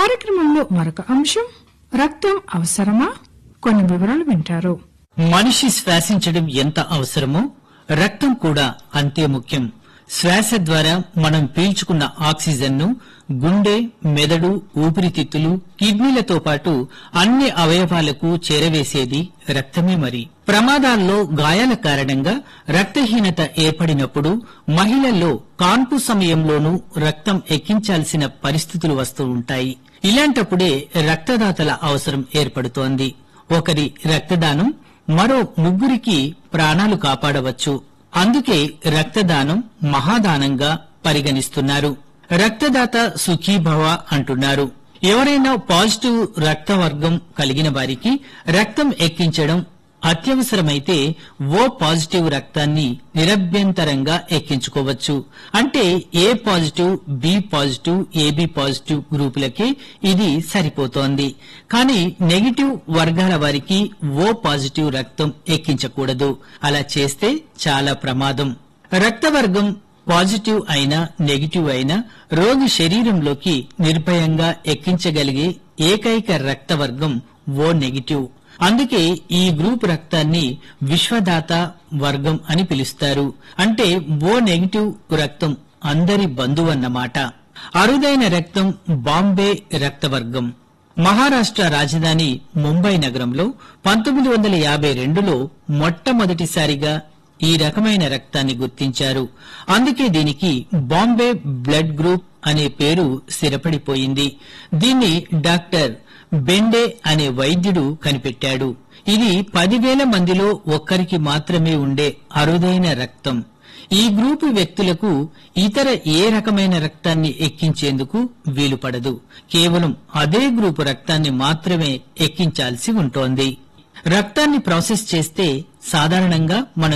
కార్యక్రమంలో మరొక అంశం రక్తం అవసరమా కొన్ని వివరాలు వింటారు మనిషి శ్వాసించడం ఎంత అవసరమో రక్తం కూడా అంతే ముఖ్యం శ్వాస ద్వారా మనం పీల్చుకున్న ఆక్సిజన్ ను గుండె మెదడు ఊపిరితిత్తులు కిడ్నీలతో పాటు అన్ని అవయవాలకు చేరవేసేది రక్తమే మరి ప్రమాదాల్లో గాయాల కారణంగా రక్తహీనత ఏర్పడినప్పుడు మహిళల్లో కాన్పు సమయంలోనూ రక్తం ఎక్కించాల్సిన పరిస్థితులు వస్తూ ఉంటాయి ఇలాంటప్పుడే రక్తదాతల అవసరం ఏర్పడుతోంది ఒకరి రక్తదానం మరో ముగ్గురికి ప్రాణాలు కాపాడవచ్చు అందుకే రక్తదానం మహాదానంగా పరిగణిస్తున్నారు రక్తదాత సుఖీభవ అంటున్నారు ఎవరైనా పాజిటివ్ రక్త వర్గం కలిగిన వారికి రక్తం ఎక్కించడం అత్యవసరమైతే ఓ పాజిటివ్ రక్తాన్ని నిరభ్యంతరంగా ఎక్కించుకోవచ్చు అంటే A positive B positive AB positive గ్రూపులకే ఇది సరిపోతోంది కానీ నెగిటివ్ వర్గాల వారికి ఓ పాజిటివ్ రక్తం ఎక్కించకూడదు అలా చేస్తే చాలా ప్రమాదం రక్తవర్గం పాజిటివ్ అయినా నెగిటివ్ అయినా రోగి శరీరంలోకి నిర్భయంగా ఎక్కించగలిగే ఏకైక రక్తవర్గం ఓ నెగిటివ్ అందుకే ఈ గ్రూప్ రక్తాన్ని విశ్వదాత వర్గం అని పిలుస్తారు అంటే ఓ నెగిటివ్ రక్తం అందరి బంధువన్నమాట అరుదైన రక్తం బాంబే రక్తవర్గం మహారాష్ట్ర రాజధాని ముంబై నగరంలో పంతొమ్మిది వందల యాభై రెండులో మొట్టమొదటిసారిగా ఈ రకమైన రక్తాన్ని గుర్తించారు అందుకే దీనికి బాంబే బ్లడ్ గ్రూప్ అనే పేరు స్థిరపడిపోయింది దీన్ని డాక్టర్ బెండే అనే వైద్యుడు కనిపెట్టాడు ఇది పదివేల మందిలో ఒక్కరికి మాత్రమే ఉండే అరుదైన రక్తం ఈ గ్రూపు వ్యక్తులకు ఇతర ఏ రకమైన రక్తాన్ని ఎక్కించేందుకు వీలు పడదు కేవలం అదే గ్రూపు రక్తాన్ని మాత్రమే ఎక్కించాల్సి ఉంటోంది రక్తాన్ని ప్రాసెస్ చేస్తే సాధారణంగా మన